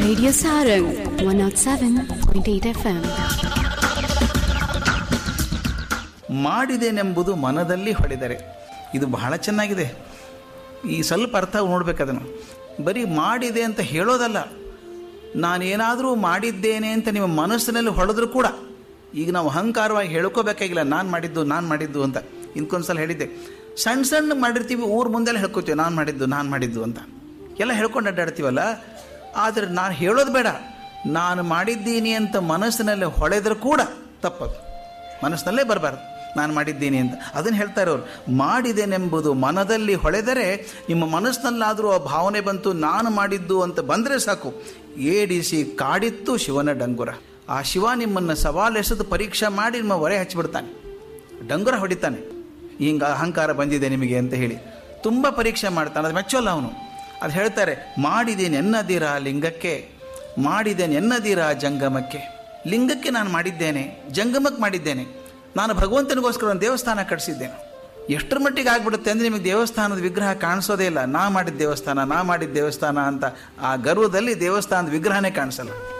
Radio Sarang 107.8 FM. ಮಾಡಿದೇನೆಂಬುದು ಮನದಲ್ಲಿ ಹೊಡೆದರೆ ಇದು ಬಹಳ ಚೆನ್ನಾಗಿದೆ ಈ ಸ್ವಲ್ಪ ಅರ್ಥ ನೋಡ್ಬೇಕದನ್ನು ಬರೀ ಮಾಡಿದೆ ಅಂತ ಹೇಳೋದಲ್ಲ ನಾನೇನಾದರೂ ಮಾಡಿದ್ದೇನೆ ಅಂತ ನಿಮ್ಮ ಮನಸ್ಸಿನಲ್ಲಿ ಹೊಡೆದ್ರೂ ಕೂಡ ಈಗ ನಾವು ಅಹಂಕಾರವಾಗಿ ಹೇಳ್ಕೋಬೇಕಾಗಿಲ್ಲ ನಾನು ಮಾಡಿದ್ದು ನಾನು ಮಾಡಿದ್ದು ಅಂತ ಇಂಕೊಂದ್ಸಲ ಹೇಳಿದ್ದೆ ಸಣ್ಣ ಸಣ್ಣ ಮಾಡಿರ್ತೀವಿ ಊರ ಮುಂದೆಲ್ಲ ಹೇಳ್ಕೊತೀವಿ ನಾನು ಮಾಡಿದ್ದು ನಾನು ಮಾಡಿದ್ದು ಅಂತ ಎಲ್ಲ ಹೇಳ್ಕೊಂಡು ಅಡ್ಡಾಡ್ತೀವಲ್ಲ ಆದರೆ ನಾನು ಹೇಳೋದು ಬೇಡ ನಾನು ಮಾಡಿದ್ದೀನಿ ಅಂತ ಮನಸ್ಸಿನಲ್ಲಿ ಹೊಳೆದರೂ ಕೂಡ ತಪ್ಪದು ಮನಸ್ಸಿನಲ್ಲೇ ಬರಬಾರ್ದು ನಾನು ಮಾಡಿದ್ದೀನಿ ಅಂತ ಅದನ್ನು ಹೇಳ್ತಾ ಇರೋರು ಮಾಡಿದೇನೆಂಬುದು ಮನದಲ್ಲಿ ಹೊಳೆದರೆ ನಿಮ್ಮ ಮನಸ್ಸಿನಲ್ಲಾದರೂ ಆ ಭಾವನೆ ಬಂತು ನಾನು ಮಾಡಿದ್ದು ಅಂತ ಬಂದರೆ ಸಾಕು ಏಡಿಸಿ ಕಾಡಿತ್ತು ಶಿವನ ಡಂಗುರ ಆ ಶಿವ ನಿಮ್ಮನ್ನು ಸವಾಲೆಸೆದು ಪರೀಕ್ಷೆ ಮಾಡಿ ನಿಮ್ಮ ಹೊರೆ ಹಚ್ಚಿಬಿಡ್ತಾನೆ ಡಂಗುರ ಹೊಡಿತಾನೆ ಹಿಂಗೆ ಅಹಂಕಾರ ಬಂದಿದೆ ನಿಮಗೆ ಅಂತ ಹೇಳಿ ತುಂಬ ಪರೀಕ್ಷೆ ಮಾಡ್ತಾನೆ ಅದು ಮೆಚ್ಚೋಲ್ಲ ಅವನು ಅದು ಹೇಳ್ತಾರೆ ಮಾಡಿದ್ದೇನೆ ಎನ್ನದಿರ ಲಿಂಗಕ್ಕೆ ಮಾಡಿದ್ದೇನೆ ಎನ್ನದಿರ ಜಂಗಮಕ್ಕೆ ಲಿಂಗಕ್ಕೆ ನಾನು ಮಾಡಿದ್ದೇನೆ ಜಂಗಮಕ್ಕೆ ಮಾಡಿದ್ದೇನೆ ನಾನು ಭಗವಂತನಿಗೋಸ್ಕರ ಒಂದು ದೇವಸ್ಥಾನ ಕಟ್ಟಿಸಿದ್ದೇನೆ ಎಷ್ಟರ ಮಟ್ಟಿಗೆ ಆಗ್ಬಿಡುತ್ತೆ ಅಂದರೆ ನಿಮಗೆ ದೇವಸ್ಥಾನದ ವಿಗ್ರಹ ಕಾಣಿಸೋದೇ ಇಲ್ಲ ನಾ ಮಾಡಿದ ದೇವಸ್ಥಾನ ನಾ ಮಾಡಿದ ದೇವಸ್ಥಾನ ಅಂತ ಆ ಗರ್ವದಲ್ಲಿ ದೇವಸ್ಥಾನದ ವಿಗ್ರಹನೇ ಕಾಣಿಸಲ್ಲ